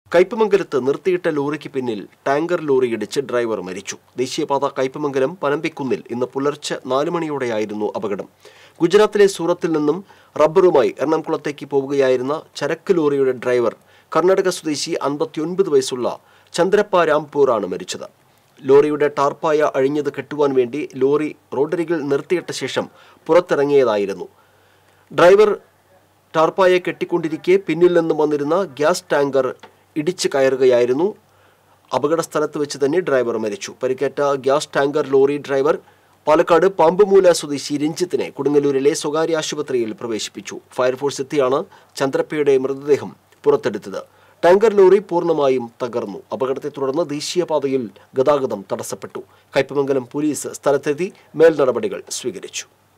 കയ്പമംഗലത്ത് നിർത്തിയിട്ട ലോറിക്ക് പിന്നിൽ tanker lorry ഇടിച്ച് ഡ്രൈവർ മരിച്ചു ദേശീയപാത കയ്പമംഗലം പനമ്പിക്കുന്നിൽ ഇന്ന് പുലർച്ചെ നാല് മണിയോടെയായിരുന്നു അപകടം ഗുജറാത്തിലെ സൂറത്തിൽ നിന്നും റബ്ബറുമായി എറണാകുളത്തേക്ക് പോവുകയായിരുന്ന ചരക്ക് ലോറിയുടെ ഡ്രൈവർ കർണാടക സ്വദേശി അൻപത്തിയൊൻപത് വയസ്സുള്ള ചന്ദ്രപ്പ രാംപൂറാണ് മരിച്ചത് ലോറിയുടെ ടാർപ്പായ അഴിഞ്ഞത് കെട്ടുവാൻ വേണ്ടി ലോറി റോഡരികിൽ നിർത്തിയിട്ട ശേഷം പുറത്തിറങ്ങിയതായിരുന്നു ഡ്രൈവർ ടാർപ്പായെ കെട്ടിക്കൊണ്ടിരിക്കെ പിന്നിൽ നിന്നും വന്നിരുന്ന ഗ്യാസ് ടാങ്കർ ഇടിച്ചു കയറുകയായിരുന്നു അപകട സ്ഥലത്ത് വെച്ച് തന്നെ ഡ്രൈവർ മരിച്ചു പരിക്കേറ്റ gas tanker lorry driver Palakkad Pampumoola സ്വദേശി രഞ്ജിത്തിനെ കൊടുങ്ങല്ലൂരിലെ സ്വകാര്യ ആശുപത്രിയിൽ പ്രവേശിപ്പിച്ചു ഫയർഫോഴ്സ് എത്തിയാണ് ചന്ദ്രപ്പയുടെ മൃതദേഹം പുറത്തെടുത്തത് ടാങ്കർ ലോറി പൂർണ്ണമായും തകർന്നു അപകടത്തെ തുടർന്ന് ദേശീയപാതയിൽ ഗതാഗതം തടസ്സപ്പെട്ടു കയ്പമംഗലം പോലീസ് സ്ഥലത്തെത്തി മേൽ നടപടികൾ സ്വീകരിച്ചു